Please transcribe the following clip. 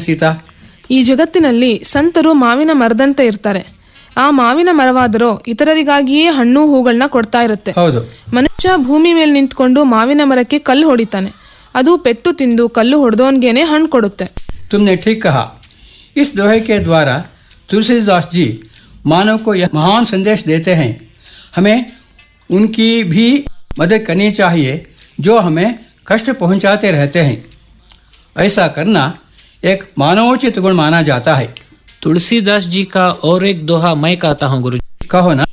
सीता ಈ ಜಗತ್ತಿನಲ್ಲಿ ಸಂತರು ಮಾವಿನ ಮರದಂತೆ ಇರ್ತಾರೆ ಆ ಮಾವಿನ ಮರವಾದರೂ ಇತರರಿಗಾಗಿಯೇ ಹಣ್ಣು ಹೂಗಳನ್ನ ಕೊಡ್ತಾ ಇರುತ್ತೆ ಹೌದು ಮನುಷ್ಯ ಭೂಮಿ ಮೇಲೆ ನಿಂತ್ಕೊಂಡು ಮಾವಿನ ಮರಕ್ಕೆ ಕಲ್ಲು ಹೊಡಿತಾನೆ ಅದು ಪೆಟ್ಟು ತಿಂದು ಕಲ್ಲು ಹೊಡೆದವನ್ಗೇನೆ ಹಣ್ಣು ಕೊಡುತ್ತೆ तुमने ठीक कहा इस दोहे के द्वारा तुलसीदास जी मानव को यह महान संदेश देते हैं हमें उनकी भी मदद करनी चाहिए जो हमें कष्ट पहुंचाते रहते हैं ऐसा करना एक मानवोचित गुण माना जाता है तुलसीदास जी का और एक दोहा मैं कहता हूँ गुरु कहो ना